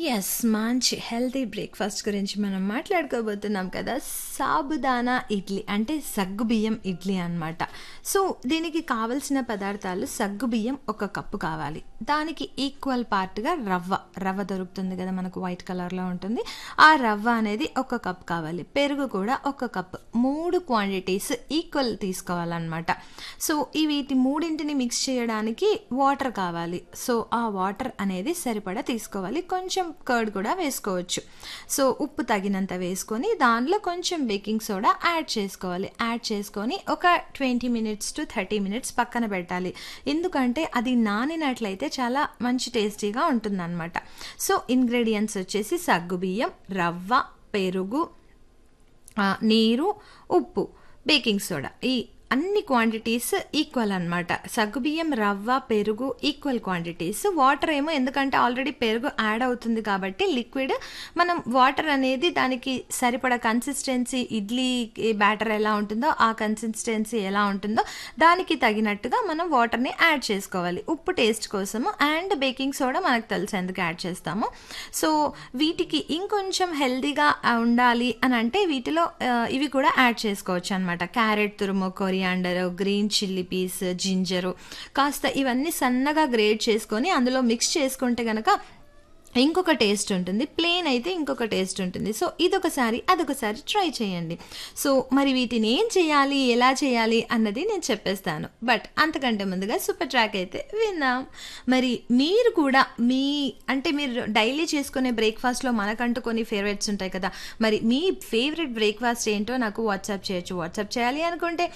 Yes. మంచి healthy breakfast గురించి మనం మాట్లాడుకోబోతున్నాం కదా! సాబుదానా ఇడ్లీ అంటే సగ్గుబియ్యం ఇడ్లీ అనమాట. సో, దీనికి కావాల్సిన పదార్థాలు సగ్గుబియ్యం ఒక కప్పు కావాలి. దానికి ఈక్వల్ పార్ట్‌గా రవ్వ, రవ్వ దొరుకుతుంది కదా! మనకు వైట్ కలర్‌లో ఉంటుంది. ఆ రవ్వ అనేది ఒక కప్ కావాలి. పెరుగు కూడా ఒక కప్. 3 క్వాంటిటీస్ ఈక్వల్ తీసుకోవాలనమాట. సో, ఈ వీటి మూడింటిని మిక్స్ చేయడానికి వాటర్ కావాలి. సో, ఆ వాటర్ అనేది సరిపడా తీసుకోవాలి. కొంచెం కర్డ్ కూడా వేసుకోవచ్చు. సో, ఉప్పు తగినంత వేసుకొని దానిలో కొంచెం బేకింగ్ సోడా యాడ్ చేసుకోవాలి. యాడ్ చేసుకొని ఒక 20 మినిట్స్ టు 30 మినిట్స్ పక్కన పెట్టాలి. ఎందుకంటే అది నానినట్లయితే చాలా మంచి టేస్టీగా ఉంటుందనమాట. సో, ఇంగ్రీడియెంట్స్ వచ్చేసి సగ్గుబియ్యం, రవ్వ, పెరుగు, ఆహ్, నీరు, ఉప్పు, బేకింగ్ సోడా. ఈ అన్ని క్వాంటిటీస్ ఈక్వల్ అనమాట. సగ్గుబియ్యం, రవ్వ, పెరుగు ఈక్వల్ క్వాంటిటీస్. వాటర్ ఏమో ఎందుకంటే ఆల్రెడీ పెరుగు యాడ్ అవుతుంది కాబట్టి లిక్విడ్ మనం వాటర్ అనేది దానికి సరిపడా కన్సిస్టెన్సీ ఇడ్లీ బ్యాటర్ ఎలా ఉంటుందో ఆ కన్సిస్టెన్సీ ఎలా ఉంటుందో దానికి తగినట్టుగా మనం వాటర్‌ని యాడ్ చేసుకోవాలి. ఉప్పు టేస్ట్ కోసము అండ్ బేకింగ్ సోడా మనకు తెలుసు ఎందుకు యాడ్ చేస్తామో. సో, వీటికి ఇంకొంచెం హెల్తీగా ఆహ్, ఉండాలి అనంటే వీటిలో ఆహ్, ఇవి కూడా యాడ్ చేసుకోవచ్చనమాట. క్యారెట్ తురుము, coriander, green chilli pieces, ginger కాస్త ఇవన్నీ సన్నగా గ్రేట్ చేసుకొని అందులో మిక్స్ చేసుకుంటే గనక ఇంకొక టేస్ట్ ఉంటుంది. ప్లెయిన్ అయితే ఇంకొక టేస్ట్ ఉంటుంది. సో, ఇదొకసారి, అదొకసారి ట్రై చేయండి. సో, మరి వీటిని ఏం చేయాలి? ఎలా చేయాలి? అన్నది నేను చెప్పేస్తాను. బట్ అంతకంటే ముందుగా సూపర్ ట్రాక్ అయితే విందాం. మరి మీరు కూడా మీ అంటే మీరు డైలీ చేసుకునే బ్రేక్‌ఫాస్ట్‌లో మనకంటూ కొన్ని ఫేవరెట్స్ ఉంటాయి కదా! మరి మీ ఫేవరెట్ బ్రేక్‌ఫాస్ట్ ఏంటో నాకు వాట్సాప్ చేయొచ్చు. వాట్సాప్ చేయాలి అనుకుంటే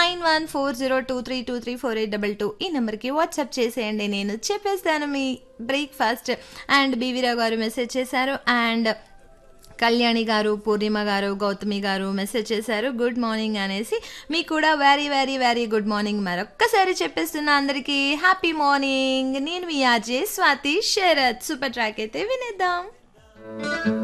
914023234822 ఈ నెంబర్‌కి వాట్సాప్ చేసేయండి. నేను చెప్పేస్తాను మీ బ్రేక్‌ఫాస్ట్. అండ్ బీవీరావు గారు మెసేజ్ చేశారు. అండ్ కళ్యాణి గారు, పూర్ణిమ గారు, గౌతమి గారు మెసేజ్ చేశారు. గుడ్ మార్నింగ్ అనేసి. మీకు కూడా very, very, very good morning మరొక్కసారి చెప్పేస్తున్నా అందరికీ హ్యాపీ మార్నింగ్. నేను మీ R J Swathi Sarath. Super track అయితే వినేద్దాం.